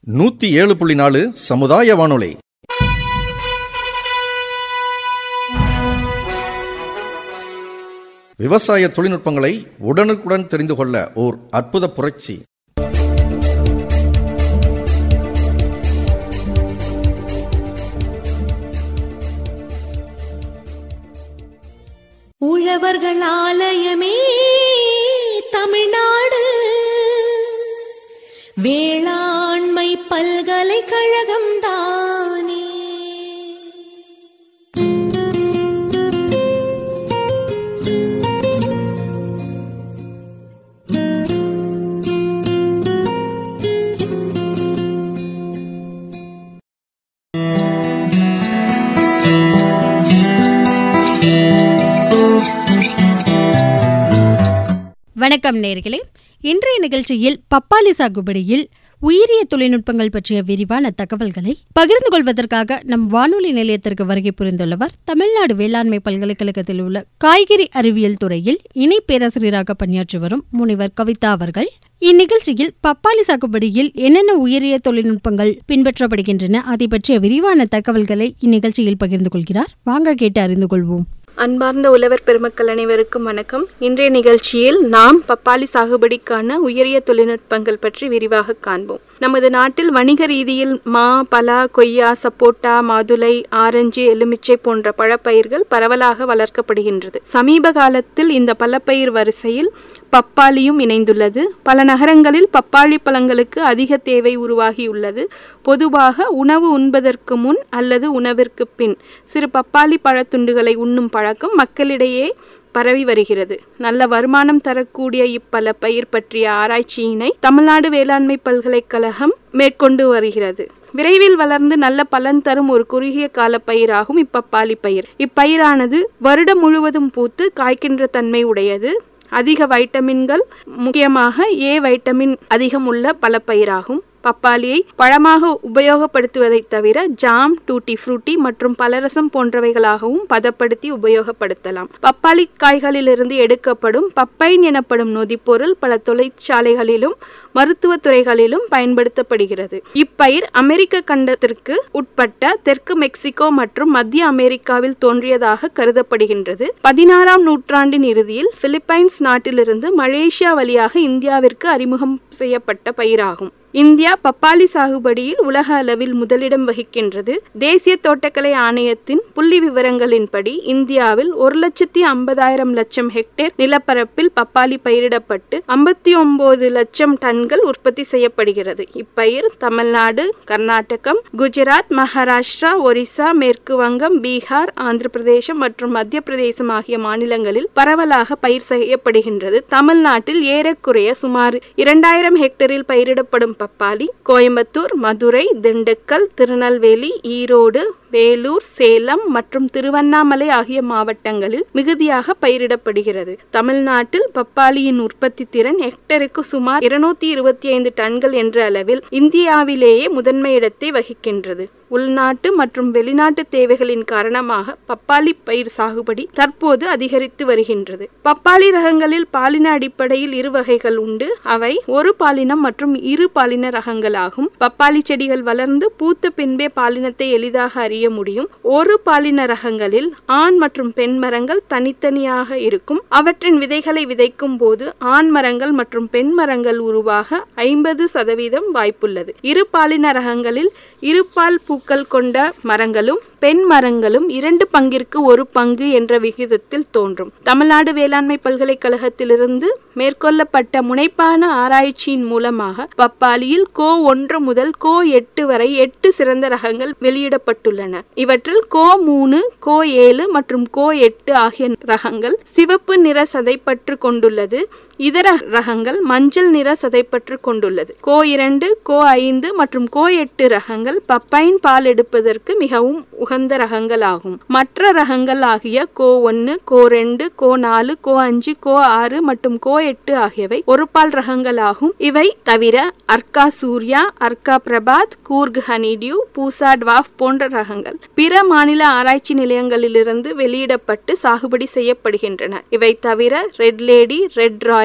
நூத்தி ஏழு புள்ளி நாலு சமுதாய வானொலி விவசாய தொழில்நுட்பங்களை உடனுக்குடன் தெரிந்து கொள்ள ஓர் அற்புத புரட்சி உழவர்கள் ஆலயமே தமிழ்நாடு வேளாண்மை பல்கலைக்கழகம் தானே வணக்கம் நேர்களே இன்றைய நிகழ்ச்சியில் பப்பாளி சாகுபடியில் உயிரிய தொழில்நுட்பங்கள் பற்றிய விரிவான தகவல்களை பகிர்ந்து கொள்வதற்காக நம் வானொலி நிலையத்திற்கு வருகை புரிந்துள்ளவர் தமிழ்நாடு வேளாண்மை பல்கலைக்கழகத்தில் உள்ள காய்கறி அறிவியல் துறையில் இணை பேராசிரியராக பணியாற்றி வரும் முனைவர் கவிதா அவர்கள் இந்நிகழ்ச்சியில் பப்பாளி சாகுபடியில் என்னென்ன உயரிய தொழில்நுட்பங்கள் பின்பற்றப்படுகின்றன அதை பற்றிய விரிவான தகவல்களை இந்நிகழ்ச்சியில் பகிர்ந்து கொள்கிறார் வாங்க கேட்டு அறிந்து கொள்வோம் அன்பார்ந்த உழவர் பெருமக்கள் அனைவருக்கும் வணக்கம் இன்றைய நிகழ்ச்சியில் நாம் பப்பாளி சாகுபடிக்கான உயரிய தொழில்நுட்பங்கள் பற்றி விரிவாக காண்போம் நமது நாட்டில் வணிக ரீதியில் மா பலா கொய்யா சப்போட்டா மாதுளை ஆரஞ்சு எலுமிச்சை போன்ற பழப்பயிர்கள் பரவலாக வளர்க்கப்படுகின்றது சமீப காலத்தில் இந்த பழப்பயிர் வரிசையில் பப்பாளியும் இணைந்துள்ளது பல நகரங்களில் பப்பாளி பழங்களுக்கு அதிக தேவை உருவாகியுள்ளது பொதுவாக உணவு உண்பதற்கு முன் அல்லது உணவிற்கு பின் சிறு பப்பாளி பழத்துண்டுகளை உண்ணும் பழக்கம் மக்களிடையே பரவி வருகிறது நல்ல வருமானம் தரக்கூடிய இப்பல பயிர் பற்றிய ஆராய்ச்சியினை தமிழ்நாடு வேளாண்மை பல்கலைக்கழகம் மேற்கொண்டு வருகிறது விரைவில் வளர்ந்து நல்ல பலன் தரும் ஒரு குறுகிய கால பயிராகும் இப்பப்பாளி பயிர் இப்பயிரானது வருடம் முழுவதும் பூத்து காய்க்கின்ற தன்மை உடையது அதிக வைட்டமின்கள் முக்கியமாக ஏ வைட்டமின் அதிகம் உள்ள பல பயிராகும் பப்பாளியை பழமாக உபயோகப்படுத்துவதைத் தவிர ஜாம் டூட்டி ஃப்ரூட்டி மற்றும் பலரசம் போன்றவைகளாகவும் பதப்படுத்தி உபயோகப்படுத்தலாம் பப்பாளி காய்களிலிருந்து எடுக்கப்படும் பப்பைன் எனப்படும் நொதிப்பொருள் பல தொழிற்சாலைகளிலும் மருத்துவ துறைகளிலும் பயன்படுத்தப்படுகிறது இப்பயிர் அமெரிக்க கண்டத்திற்கு உட்பட்ட தெற்கு மெக்சிகோ மற்றும் மத்திய அமெரிக்காவில் தோன்றியதாக கருதப்படுகின்றது பதினாறாம் நூற்றாண்டின் இறுதியில் பிலிப்பைன்ஸ் நாட்டிலிருந்து மலேசியா வழியாக இந்தியாவிற்கு அறிமுகம் செய்யப்பட்ட பயிராகும் இந்தியா பப்பாளி சாகுபடியில் உலக அளவில் முதலிடம் வகிக்கின்றது தேசிய தோட்டக்கலை ஆணையத்தின் புள்ளி விவரங்களின்படி இந்தியாவில் ஒரு லட்சத்தி ஐம்பதாயிரம் லட்சம் ஹெக்டேர் நிலப்பரப்பில் பப்பாளி பயிரிடப்பட்டு ஐம்பத்தி ஒன்பது லட்சம் டன்கள் உற்பத்தி செய்யப்படுகிறது இப்பயிர் தமிழ்நாடு கர்நாடகம் குஜராத் மகாராஷ்டிரா ஒரிசா மேற்கு வங்கம் பீகார் ஆந்திர பிரதேசம் மற்றும் மத்திய பிரதேசம் ஆகிய மாநிலங்களில் பரவலாக பயிர் செய்யப்படுகின்றது தமிழ்நாட்டில் ஏறக்குறைய சுமார் இரண்டாயிரம் ஹெக்டேரில் பயிரிடப்படும் பப்பாளி கோயம்புத்தூர் மதுரை திண்டுக்கல் திருநெல்வேலி ஈரோடு வேலூர் சேலம் மற்றும் திருவண்ணாமலை ஆகிய மாவட்டங்களில் மிகுதியாக பயிரிடப்படுகிறது தமிழ்நாட்டில் பப்பாளியின் உற்பத்தி திறன் ஹெக்டருக்கு சுமார் இருநூத்தி இருபத்தி ஐந்து டன்கள் என்ற அளவில் இந்தியாவிலேயே முதன்மை இடத்தை வகிக்கின்றது உள்நாட்டு மற்றும் வெளிநாட்டு தேவைகளின் காரணமாக பப்பாளி பயிர் சாகுபடி தற்போது அதிகரித்து வருகின்றது பப்பாளி ரகங்களில் பாலின அடிப்படையில் இரு வகைகள் உண்டு அவை ஒரு பாலினம் மற்றும் இரு பாலின ரகங்களாகும் பப்பாளி செடிகள் வளர்ந்து பூத்த பின்பே பாலினத்தை எளிதாக அறிய முடியும் ஒரு பாலின ரகங்களில் ஆண் மற்றும் பெண் மரங்கள் தனித்தனியாக இருக்கும் அவற்றின் விதைகளை விதைக்கும் போது ஆண் மரங்கள் மற்றும் பெண் மரங்கள் உருவாக ஐம்பது சதவீதம் வாய்ப்புள்ளது இரு பாலின ரகங்களில் இருபால் பூக்கள் கொண்ட மரங்களும் பெண் மரங்களும் இரண்டு பங்கிற்கு ஒரு பங்கு என்ற விகிதத்தில் தோன்றும் தமிழ்நாடு வேளாண்மை பல்கலைக்கழகத்திலிருந்து மேற்கொள்ளப்பட்ட முனைப்பான ஆராய்ச்சியின் மூலமாக பப்பாளியில் கோ ஒன்று முதல் கோ எட்டு வரை எட்டு சிறந்த ரகங்கள் வெளியிடப்பட்டுள்ளன இவற்றில் கோ மூணு கோ ஏழு மற்றும் கோ எட்டு ஆகிய ரகங்கள் சிவப்பு நிற சதைப்பற்று கொண்டுள்ளது இதர ரகங்கள் மஞ்சள் நிற சதைப்பற்று கொண்டுள்ளது கோ இரண்டு கோ ஐந்து மற்றும் கோ எட்டு ரகங்கள் பப்பைன் பால் எடுப்பதற்கு மிகவும் உகந்த ரகங்கள் ஆகும் மற்ற ரகங்கள் ஆகிய கோ ஒன்னு கோ ரெண்டு கோ நாலு கோ அஞ்சு கோ ஆறு மற்றும் கோ எட்டு ஆகியவை ஒரு பால் ரகங்கள் ஆகும் இவை தவிர அர்க்கா சூர்யா அர்க்கா பிரபாத் கூர்க் ஹனிடியூ பூசா டுவாஃப் போன்ற ரகங்கள் பிற மாநில ஆராய்ச்சி நிலையங்களிலிருந்து வெளியிடப்பட்டு சாகுபடி செய்யப்படுகின்றன இவை தவிர red lady red royal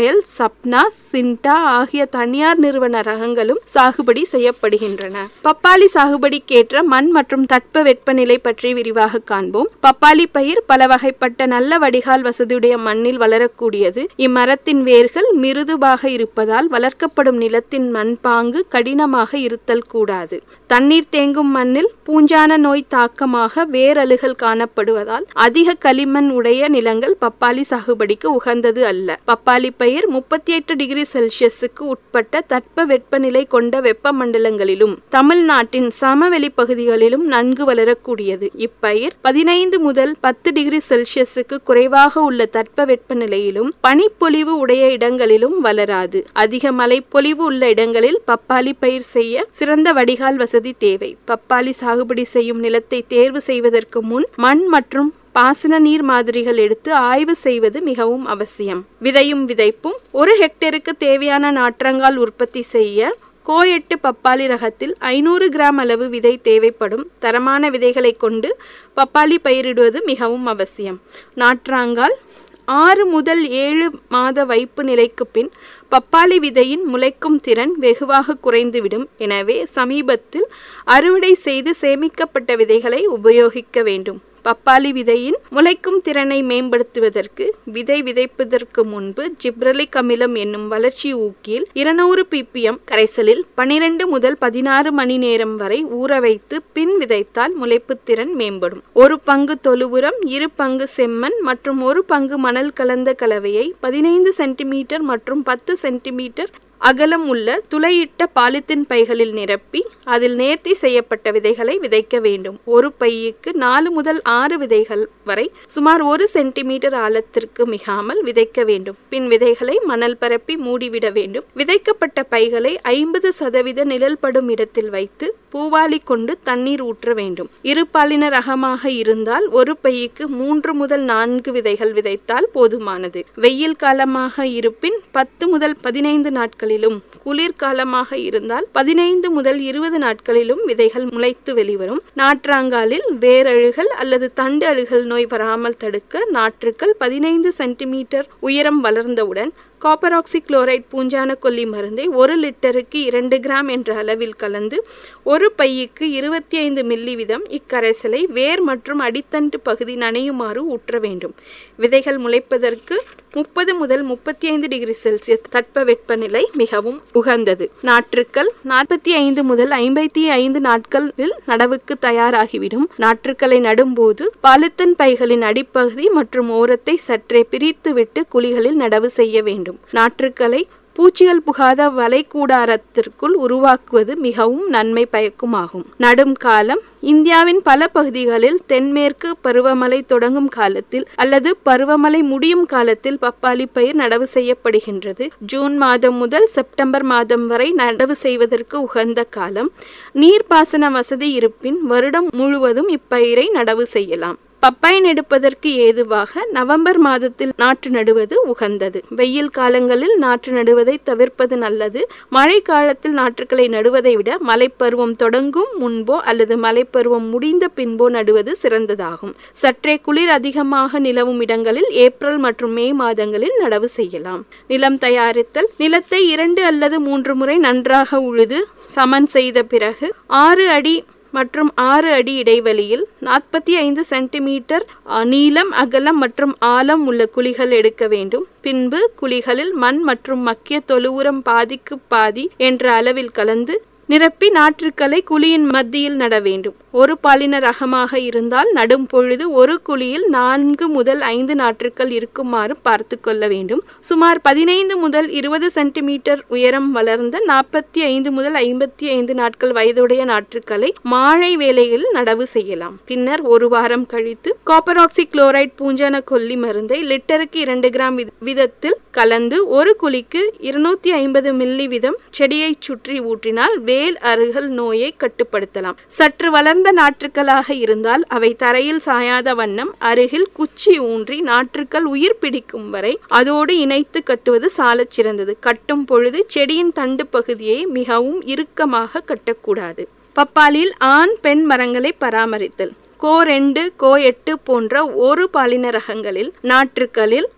royal Sapna Sinta ஆகிய தனியார் நிறுவன ரகங்களும் சாகுபடி செய்யப்படுகின்றன பப்பாளி சாகுபடிக்கேற்ற மண் மற்றும் தட்ப வெப்பநிலை பற்றி விரிவாக காண்போம் பப்பாளி பயிர் பல வகைப்பட்ட நல்ல வடிகால் வசதியுடைய மண்ணில் வளரக்கூடியது இம்மரத்தின் வேர்கள் மிருதுவாக இருப்பதால் வளர்க்கப்படும் நிலத்தின் மண்பாங்கு கடினமாக இருத்தல் கூடாது தண்ணீர் தேங்கும் மண்ணில் பூஞ்சான நோய் தாக்கமாக வேரழுகள் காணப்படுவதால் அதிக களிமண் உடைய நிலங்கள் பப்பாளி சாகுபடிக்கு உகந்தது அல்ல பப்பாளி பயிர் முப்பத்தி எட்டு டிகிரி செல்சியஸுக்கு உட்பட்ட தட்ப வெப்பநிலை கொண்ட வெப்பமண்டலங்களிலும் தமிழ்நாட்டின் சமவெளி பகுதிகளிலும் நன்கு வளரக்கூடியது இப்பயிர் பதினைந்து முதல் பத்து டிகிரி செல்சியஸுக்கு குறைவாக உள்ள தட்ப வெப்பநிலையிலும் பனிப்பொழிவு உடைய இடங்களிலும் வளராது அதிக மழைப்பொழிவு உள்ள இடங்களில் பப்பாளி பயிர் செய்ய சிறந்த வடிகால் வசதி தேவை பப்பாளி சாகுபடி செய்யும் நிலத்தை தேர்வு செய்வதற்கு முன் மண் மற்றும் பாசன நீர் மாதிரிகள் எடுத்து ஆய்வு செய்வது மிகவும் அவசியம் விதையும் விதைப்பும் ஒரு ஹெக்டேருக்கு தேவையான நாற்றங்கால் உற்பத்தி செய்ய கோஎட்டு பப்பாளி ரகத்தில் ஐநூறு கிராம் அளவு விதை தேவைப்படும் தரமான விதைகளை கொண்டு பப்பாளி பயிரிடுவது மிகவும் அவசியம் நாற்றாங்கால் ஆறு முதல் ஏழு மாத வைப்பு நிலைக்கு பின் பப்பாளி விதையின் முளைக்கும் திறன் வெகுவாக குறைந்துவிடும் எனவே சமீபத்தில் அறுவடை செய்து சேமிக்கப்பட்ட விதைகளை உபயோகிக்க வேண்டும் பப்பாளி விதையின் முளைக்கும் திறனை மேம்படுத்துவதற்கு விதை விதைப்பதற்கு முன்பு ஜிப்ரலிக் அமிலம் என்னும் வளர்ச்சி ஊக்கியில் இருநூறு பிபிஎம் கரைசலில் பனிரெண்டு முதல் பதினாறு மணி நேரம் வரை ஊற வைத்து பின் விதைத்தால் முளைப்பு திறன் மேம்படும் ஒரு பங்கு தொழு உரம் இரு பங்கு செம்மண் மற்றும் ஒரு பங்கு மணல் கலந்த கலவையை பதினைந்து சென்டிமீட்டர் மற்றும் பத்து சென்டிமீட்டர் அகலம் உள்ள துளையிட்ட பாலித்தீன் பைகளில் நிரப்பி அதில் நேர்த்தி செய்யப்பட்ட விதைகளை விதைக்க வேண்டும் ஒரு பையுக்கு நாலு முதல் ஆறு விதைகள் வரை சுமார் ஒரு சென்டிமீட்டர் ஆழத்திற்கு மிகாமல் விதைக்க வேண்டும் பின் விதைகளை மணல் பரப்பி மூடிவிட வேண்டும் விதைக்கப்பட்ட பைகளை ஐம்பது சதவீத நிழல் படும் இடத்தில் வைத்து பூவாலி கொண்டு தண்ணீர் ஊற்ற வேண்டும் இரு பாலின ரகமாக இருந்தால் ஒரு பையுக்கு மூன்று முதல் நான்கு விதைகள் விதைத்தால் போதுமானது வெயில் காலமாக இருப்பின் பத்து முதல் பதினைந்து நாட்கள் நாட்களிலும் குளிர்காலமாக இருந்தால் பதினைந்து முதல் இருபது நாட்களிலும் விதைகள் முளைத்து வெளிவரும் நாற்றாங்காலில் வேரழுகல் அல்லது தண்டு அழுகல் நோய் வராமல் தடுக்க நாற்றுக்கள் பதினைந்து சென்டிமீட்டர் உயரம் வளர்ந்தவுடன் காப்பர் ஆக்சி குளோரைட் பூஞ்சான கொல்லி மருந்தை ஒரு லிட்டருக்கு இரண்டு கிராம் என்ற அளவில் கலந்து ஒரு பையுக்கு இருபத்தி ஐந்து மில்லி வீதம் இக்கரைசலை வேர் மற்றும் அடித்தண்டு பகுதி நனையுமாறு ஊற்ற வேண்டும் விதைகள் முளைப்பதற்கு முப்பது முதல் முப்பத்தி ஐந்து டிகிரி செல்சியஸ் தட்ப வெப்பநிலை மிகவும் உகந்தது நாற்றுக்கள் நாற்பத்தி ஐந்து முதல் ஐம்பத்தி ஐந்து நாட்களில் நடவுக்கு தயாராகிவிடும் நாற்றுக்களை நடும்போது பாலித்தன் பைகளின் அடிப்பகுதி மற்றும் ஓரத்தை சற்றே பிரித்துவிட்டு குழிகளில் நடவு செய்ய வேண்டும் நாற்றுக்களை பூச்சிகள் புகாத வளைக்கூடாரத்திற்குள் உருவாக்குவது மிகவும் நன்மை பயக்குமாகும் நடும் காலம் இந்தியாவின் பல பகுதிகளில் தென்மேற்கு பருவமழை தொடங்கும் காலத்தில் அல்லது பருவமழை முடியும் காலத்தில் பப்பாளி பயிர் நடவு செய்யப்படுகின்றது ஜூன் மாதம் முதல் செப்டம்பர் மாதம் வரை நடவு செய்வதற்கு உகந்த காலம் நீர்ப்பாசன வசதி இருப்பின் வருடம் முழுவதும் இப்பயிரை நடவு செய்யலாம் பப்பாய் நடுப்பதற்கு ஏதுவாக நவம்பர் மாதத்தில் நாற்று நடுவது உகந்தது வெயில் காலங்களில் நாற்று நடுவதை தவிர்ப்பது நல்லது மழை காலத்தில் நாற்றுக்களை நடுவதை விட மழைப்பருவம் தொடங்கும் முன்போ அல்லது மழைப்பருவம் முடிந்த பின்போ நடுவது சிறந்ததாகும் சற்றே குளிர் அதிகமாக நிலவும் இடங்களில் ஏப்ரல் மற்றும் மே மாதங்களில் நடவு செய்யலாம் நிலம் தயாரித்தல் நிலத்தை இரண்டு அல்லது மூன்று முறை நன்றாக உழுது சமன் செய்த பிறகு ஆறு அடி மற்றும் ஆறு அடி இடைவெளியில் நாற்பத்தி ஐந்து சென்டிமீட்டர் நீளம் அகலம் மற்றும் ஆழம் உள்ள குழிகள் எடுக்க வேண்டும் பின்பு குழிகளில் மண் மற்றும் மக்கிய தொழு உரம் பாதிக்கு பாதி என்ற அளவில் கலந்து நிரப்பி நாற்றுக்களை குழியின் மத்தியில் நட வேண்டும் ஒரு பாலின ரகமாக இருந்தால் நடும் பொழுது ஒரு குழியில் நான்கு முதல் ஐந்து நாற்றுக்கள் இருக்குமாறு பார்த்து கொள்ள வேண்டும் சுமார் பதினைந்து முதல் இருபது சென்டிமீட்டர் உயரம் வளர்ந்த நாற்பத்தி ஐந்து முதல் ஐம்பத்தி ஐந்து நாட்கள் வயதுடைய நாற்றுக்களை மாழை வேளையில் நடவு செய்யலாம் பின்னர் ஒரு வாரம் கழித்து காப்பர் ஆக்சி குளோரைட் பூஞ்சான கொல்லி மருந்தை லிட்டருக்கு இரண்டு கிராம் விதத்தில் கலந்து ஒரு குழிக்கு இருநூத்தி ஐம்பது மில்லி வீதம் செடியை சுற்றி ஊற்றினால் வேல் அருகல் நோயை கட்டுப்படுத்தலாம் சற்று வளர்ந்த நாற்றுக்களாக இருந்தால் அவை தரையில் சாயாத வண்ணம் அருகில் குச்சி ஊன்றி நாற்றுக்கள் உயிர் பிடிக்கும் வரை அதோடு இணைத்து கட்டுவது சாலச் சிறந்தது கட்டும் பொழுது செடியின் தண்டு பகுதியை மிகவும் இறுக்கமாக கட்டக்கூடாது பப்பாளியில் ஆண் பெண் மரங்களை பராமரித்தல் கோ ரெண்டு கோ எட்டு போன்ற ஒரு பாலின ரகங்களில் நாற்றுக்களில்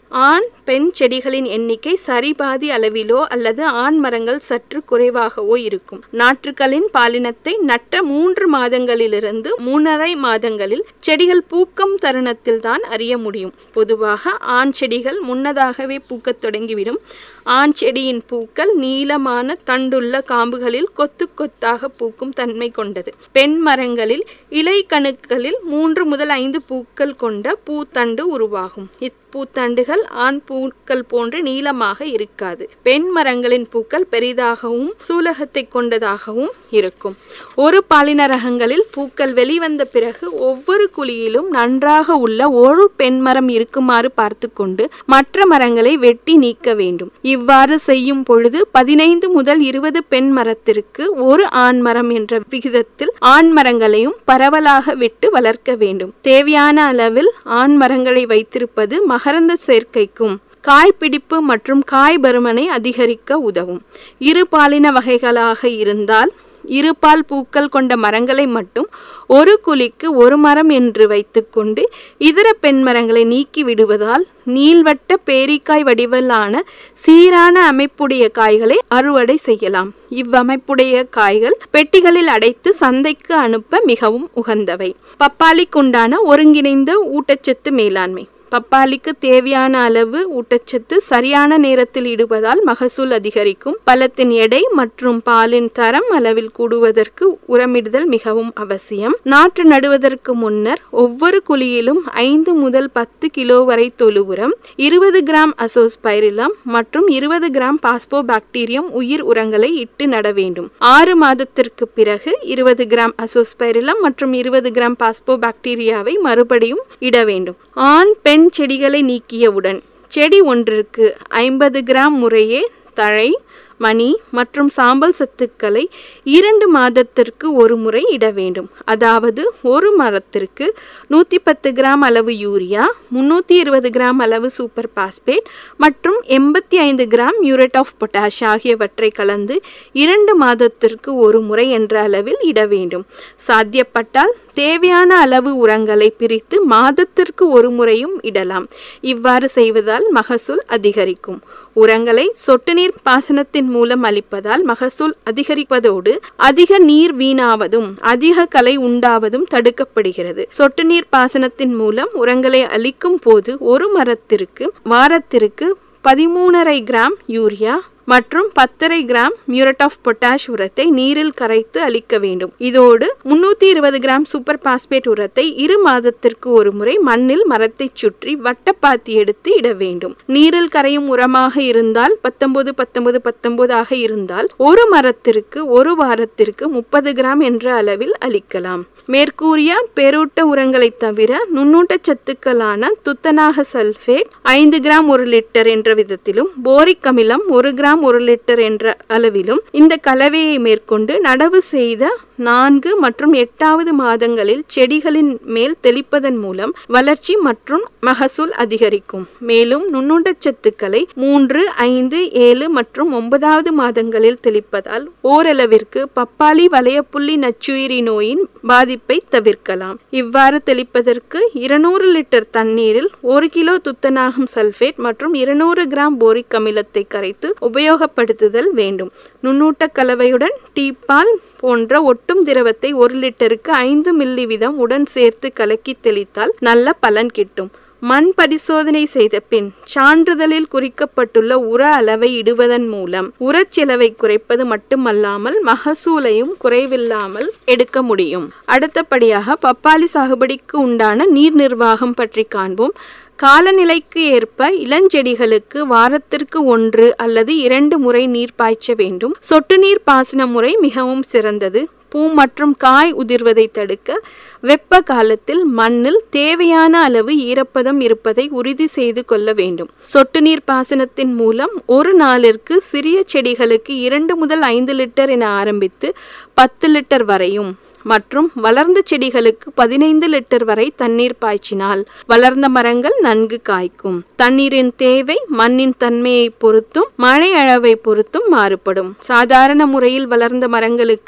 ஆண் பெண் செடிகளின் எண்ணிக்கை சரிபாதி அளவிலோ அல்லது ஆண் மரங்கள் சற்று குறைவாகவோ இருக்கும் நாற்றுக்களின் பாலினத்தை நட்ட மூன்று மாதங்களிலிருந்து மூணரை மாதங்களில் செடிகள் பூக்கும் தருணத்தில் தான் அறிய முடியும் பொதுவாக ஆண் செடிகள் முன்னதாகவே பூக்கத் தொடங்கிவிடும் ஆண் செடியின் பூக்கள் நீளமான தண்டுள்ள காம்புகளில் கொத்து கொத்தாக பூக்கும் தன்மை கொண்டது பெண் மரங்களில் இலை கணுக்களில் மூன்று முதல் ஐந்து பூக்கள் கொண்ட பூத்தண்டு உருவாகும் இப்பூத்தண்டுகள் ஆண் பூக்கள் போன்று நீளமாக இருக்காது பெண் மரங்களின் பூக்கள் பெரிதாகவும் சூலகத்தை கொண்டதாகவும் இருக்கும் ஒரு பாலின ரகங்களில் பூக்கள் வெளிவந்த பிறகு ஒவ்வொரு குழியிலும் நன்றாக உள்ள ஒரு பெண் மரம் இருக்குமாறு பார்த்து கொண்டு மற்ற மரங்களை வெட்டி நீக்க வேண்டும் இவ்வாறு செய்யும் பொழுது பதினைந்து முதல் இருபது பெண் மரத்திற்கு ஒரு ஆண் மரம் என்ற விகிதத்தில் ஆண் மரங்களையும் பரவலாக விட்டு வளர்க்க வேண்டும் தேவையான அளவில் ஆண் மரங்களை வைத்திருப்பது மகரந்த சேர்க்கைக்கும் காய்பிடிப்பு மற்றும் காய் பருமனை அதிகரிக்க உதவும் இரு பாலின வகைகளாக இருந்தால் இருபால் பூக்கள் கொண்ட மரங்களை மட்டும் ஒரு குழிக்கு ஒரு மரம் என்று வைத்துக்கொண்டு இதர பெண் மரங்களை நீக்கி விடுவதால் நீள்வட்ட பேரிக்காய் வடிவிலான சீரான அமைப்புடைய காய்களை அறுவடை செய்யலாம் இவ்வமைப்புடைய காய்கள் பெட்டிகளில் அடைத்து சந்தைக்கு அனுப்ப மிகவும் உகந்தவை பப்பாளிக்குண்டான ஒருங்கிணைந்த ஊட்டச்சத்து மேலாண்மை பப்பாளிக்கு தேவையான அளவு ஊட்டச்சத்து சரியான நேரத்தில் இடுவதால் மகசூல் அதிகரிக்கும் பழத்தின் எடை மற்றும் பாலின் தரம் அளவில் கூடுவதற்கு உரமிடுதல் மிகவும் அவசியம் நாற்று நடுவதற்கு முன்னர் ஒவ்வொரு குழியிலும் ஐந்து முதல் பத்து கிலோ வரை தொழு உரம் இருபது கிராம் அசோஸ்பைரிலம் மற்றும் இருபது கிராம் பாஸ்போ பாக்டீரியம் உயிர் உரங்களை இட்டு நட வேண்டும் ஆறு மாதத்திற்கு பிறகு இருபது கிராம் அசோஸ்பைரிலம் மற்றும் இருபது கிராம் பாஸ்போ பாக்டீரியாவை மறுபடியும் இட வேண்டும் ஆண் பெண் செடிகளை நீக்கியவுடன் செடி ஒன்றிற்கு ஐம்பது கிராம் முறையே தழை மணி மற்றும் சாம்பல் சத்துக்களை இரண்டு மாதத்திற்கு ஒரு முறை இட வேண்டும் அதாவது ஒரு மரத்திற்கு நூற்றி பத்து கிராம் அளவு யூரியா முன்னூற்றி இருபது கிராம் அளவு சூப்பர் பாஸ்பேட் மற்றும் எண்பத்தி ஐந்து கிராம் மியூரேட் ஆஃப் பொட்டாஷ் ஆகியவற்றை கலந்து இரண்டு மாதத்திற்கு ஒரு முறை என்ற அளவில் இட வேண்டும் சாத்தியப்பட்டால் தேவையான அளவு உரங்களை பிரித்து மாதத்திற்கு ஒரு முறையும் இடலாம் இவ்வாறு செய்வதால் மகசூல் அதிகரிக்கும் உரங்களை சொட்டு நீர் பாசனத்தின் மூலம் அளிப்பதால் மகசூல் அதிகரிப்பதோடு அதிக நீர் வீணாவதும் அதிக கலை உண்டாவதும் தடுக்கப்படுகிறது சொட்டு நீர் பாசனத்தின் மூலம் உரங்களை அளிக்கும் போது ஒரு மரத்திற்கு வாரத்திற்கு பதிமூணரை கிராம் யூரியா மற்றும் பத்தரை கிராம் மியூரட் ஆஃப் பொட்டாஷ் உரத்தை நீரில் கரைத்து அளிக்க வேண்டும் இதோடு முன்னூத்தி இருபது கிராம் சூப்பர் பாஸ்பேட் உரத்தை இரு மாதத்திற்கு ஒரு முறை மண்ணில் மரத்தை சுற்றி வட்டப்பாத்தி எடுத்து இட வேண்டும் நீரில் கரையும் உரமாக இருந்தால் பத்தொன்பது பத்தொன்பது பத்தொன்பதாக இருந்தால் ஒரு மரத்திற்கு ஒரு வாரத்திற்கு முப்பது கிராம் என்ற அளவில் அளிக்கலாம் மேற்கூறிய பெரூட்ட உரங்களை தவிர நுண்ணூட்ட சத்துக்களான துத்தநாக சல்பேட் ஐந்து கிராம் ஒரு லிட்டர் என்ற விதத்திலும் போரிக் அமிலம் ஒரு கிராம் ஒரு லிட்டர் என்ற அளவிலும் இந்த கலவையை மேற்கொண்டு நடவு செய்த நான்கு மற்றும் எட்டாவது மாதங்களில் செடிகளின் மேல் தெளிப்பதன் மூலம் வளர்ச்சி மற்றும் மகசூல் அதிகரிக்கும் மேலும் நுண்ணுண்டச் சத்துக்களை மூன்று ஐந்து ஏழு மற்றும் ஒன்பதாவது மாதங்களில் தெளிப்பதால் ஓரளவிற்கு பப்பாளி வளையப்புள்ளி நச்சுயிரி நோயின் பாதிப்பை தவிர்க்கலாம் இவ்வாறு தெளிப்பதற்கு இருநூறு லிட்டர் தண்ணீரில் ஒரு கிலோ துத்தநாகம் சல்பேட் மற்றும் இருநூறு கிராம் போரிக் அமிலத்தை கரைத்து உபயோகப்படுத்துதல் வேண்டும் நுண்ணூட்ட கலவையுடன் டீப்பால் போன்ற ஒட்டும் திரவத்தை ஒரு லிட்டருக்கு ஐந்து மில்லி வீதம் உடன் சேர்த்து கலக்கி தெளித்தால் நல்ல பலன் கிட்டும் மண் பரிசோதனை செய்த பின் சான்றிதழில் குறிக்கப்பட்டுள்ள உர அளவை இடுவதன் மூலம் உரச் செலவை குறைப்பது மட்டுமல்லாமல் மகசூலையும் குறைவில்லாமல் எடுக்க முடியும் அடுத்தபடியாக பப்பாளி சாகுபடிக்கு உண்டான நீர் நிர்வாகம் பற்றி காண்போம் காலநிலைக்கு ஏற்ப இளஞ்செடிகளுக்கு வாரத்திற்கு ஒன்று அல்லது இரண்டு முறை நீர் பாய்ச்ச வேண்டும் சொட்டு நீர் பாசன முறை மிகவும் சிறந்தது பூ மற்றும் காய் உதிர்வதை தடுக்க வெப்ப காலத்தில் மண்ணில் தேவையான அளவு ஈரப்பதம் இருப்பதை உறுதி செய்து கொள்ள வேண்டும் சொட்டு நீர் பாசனத்தின் மூலம் ஒரு நாளிற்கு சிறிய செடிகளுக்கு இரண்டு முதல் ஐந்து லிட்டர் என ஆரம்பித்து பத்து லிட்டர் வரையும் மற்றும் வளர்ந்த செடிகளுக்கு பதினைந்து லிட்டர் வரை தண்ணீர் பாய்ச்சினால் வளர்ந்த மரங்கள் நன்கு காய்க்கும் தண்ணீரின் தேவை மண்ணின் தன்மையை பொறுத்தும் மழை அளவை பொறுத்தும் மாறுபடும் சாதாரண முறையில் வளர்ந்த மரங்களுக்கு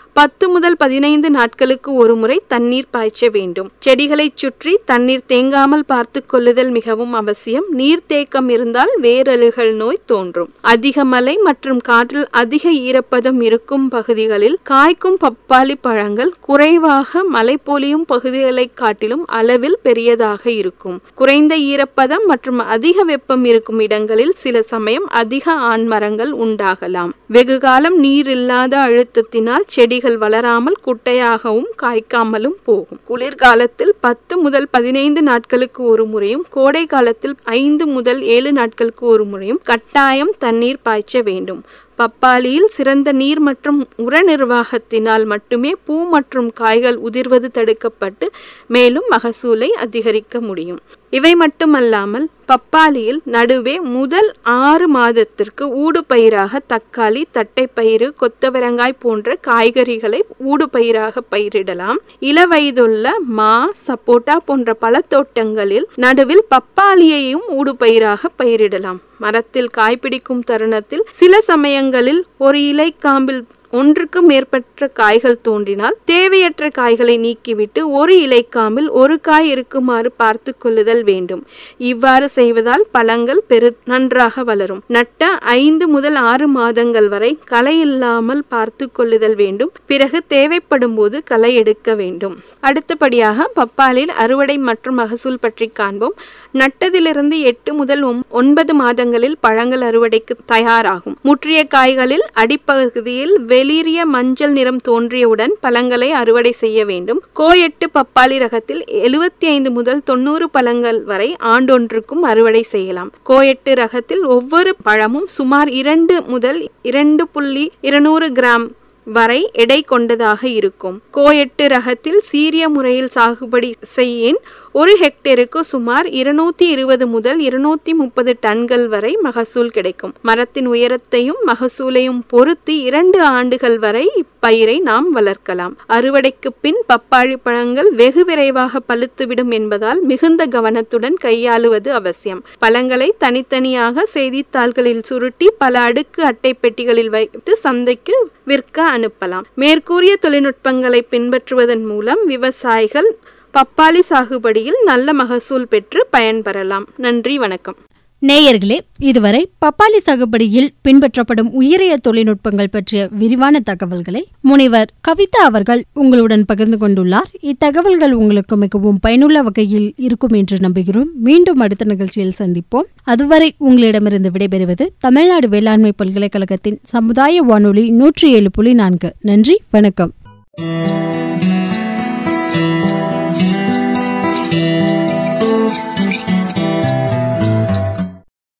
பத்து முதல் பதினைந்து நாட்களுக்கு ஒரு முறை தண்ணீர் பாய்ச்ச வேண்டும் செடிகளைச் சுற்றி தண்ணீர் தேங்காமல் பார்த்து கொள்ளுதல் மிகவும் அவசியம் நீர்த்தேக்கம் இருந்தால் வேரழுகல் நோய் தோன்றும் அதிக மழை மற்றும் காற்றில் அதிக ஈரப்பதம் இருக்கும் பகுதிகளில் காய்க்கும் பப்பாளி பழங்கள் குறைவாக மழை பொழியும் பகுதிகளை காட்டிலும் அளவில் பெரியதாக இருக்கும் குறைந்த ஈரப்பதம் மற்றும் அதிக வெப்பம் இருக்கும் இடங்களில் சில சமயம் அதிக ஆண்மரங்கள் உண்டாகலாம் வெகுகாலம் நீர் இல்லாத அழுத்தத்தினால் செடிகள் வளராமல் குட்டையாகவும் காய்க்காமலும் போகும் குளிர்காலத்தில் பத்து முதல் பதினைந்து நாட்களுக்கு ஒரு முறையும் கோடை காலத்தில் ஐந்து முதல் ஏழு நாட்களுக்கு ஒரு முறையும் கட்டாயம் தண்ணீர் பாய்ச்ச வேண்டும் பப்பாளியில் சிறந்த நீர் மற்றும் உர நிர்வாகத்தினால் மட்டுமே பூ மற்றும் காய்கள் உதிர்வது தடுக்கப்பட்டு மேலும் மகசூலை அதிகரிக்க முடியும் இவை மட்டுமல்லாமல் பப்பாளியில் நடுவே முதல் ஆறு மாதத்திற்கு ஊடுபயிராக தக்காளி தட்டைப்பயிறு கொத்தவரங்காய் போன்ற காய்கறிகளை ஊடுபயிராக பயிரிடலாம் இளவயதுள்ள மா சப்போட்டா போன்ற பழத்தோட்டங்களில் நடுவில் பப்பாளியையும் ஊடுபயிராக பயிரிடலாம் மரத்தில் காய்பிடிக்கும் தருணத்தில் சில சமயங்களில் ஒரு இலை காம்பில் ஒன்றுக்கு மேற்பட்ட காய்கள் தோன்றினால் தேவையற்ற காய்களை நீக்கிவிட்டு ஒரு இலைக்காமில் ஒரு காய் இருக்குமாறு பார்த்து கொள்ளுதல் வேண்டும் இவ்வாறு செய்வதால் பழங்கள் பெரு நன்றாக வளரும் நட்ட ஐந்து முதல் ஆறு மாதங்கள் வரை களை இல்லாமல் பார்த்து கொள்ளுதல் வேண்டும் பிறகு தேவைப்படும் போது களை எடுக்க வேண்டும் அடுத்தபடியாக பப்பாளில் அறுவடை மற்றும் மகசூல் பற்றி காண்போம் நட்டதிலிருந்து எட்டு முதல் ஒன்பது மாதங்களில் பழங்கள் அறுவடைக்கு தயாராகும் முற்றிய காய்களில் அடிப்பகுதியில் வெளிரிய மஞ்சள் நிறம் தோன்றியவுடன் பழங்களை அறுவடை செய்ய வேண்டும் கோயெட்டு பப்பாளி ரகத்தில் எழுபத்தி ஐந்து முதல் தொண்ணூறு பழங்கள் வரை ஆண்டொன்றுக்கும் அறுவடை செய்யலாம் கோயெட்டு ரகத்தில் ஒவ்வொரு பழமும் சுமார் இரண்டு முதல் இரண்டு புள்ளி இருநூறு கிராம் வரை எடை கொண்டதாக இருக்கும் கோயெட்டு ரகத்தில் சீரிய முறையில் சாகுபடி செய்யின் ஒரு ஹெக்டேருக்கு சுமார் இருநூத்தி இருபது முதல் இருநூத்தி முப்பது டன்கள் வரை மகசூல் கிடைக்கும் மரத்தின் உயரத்தையும் மகசூலையும் பொறுத்து இரண்டு ஆண்டுகள் வரை இப்பயிரை நாம் வளர்க்கலாம் அறுவடைக்கு பின் பப்பாளி பழங்கள் வெகு விரைவாக பழுத்துவிடும் என்பதால் மிகுந்த கவனத்துடன் கையாளுவது அவசியம் பழங்களை தனித்தனியாக செய்தித்தாள்களில் சுருட்டி பல அடுக்கு அட்டை பெட்டிகளில் வைத்து சந்தைக்கு விற்க அனுப்பலாம் மேற்கூறிய தொழில்நுட்பங்களை பின்பற்றுவதன் மூலம் விவசாயிகள் பப்பாளி சாகுபடியில் நல்ல மகசூல் பெற்று பயன்பெறலாம் நன்றி வணக்கம் நேயர்களே இதுவரை பப்பாளி சாகுபடியில் பின்பற்றப்படும் உயரிய தொழில்நுட்பங்கள் பற்றிய விரிவான தகவல்களை முனைவர் கவிதா அவர்கள் உங்களுடன் பகிர்ந்து கொண்டுள்ளார் இத்தகவல்கள் உங்களுக்கு மிகவும் பயனுள்ள வகையில் இருக்கும் என்று நம்புகிறோம் மீண்டும் அடுத்த நிகழ்ச்சியில் சந்திப்போம் அதுவரை உங்களிடமிருந்து விடைபெறுவது தமிழ்நாடு வேளாண்மை பல்கலைக்கழகத்தின் சமுதாய வானொலி நூற்றி ஏழு புள்ளி நான்கு நன்றி வணக்கம்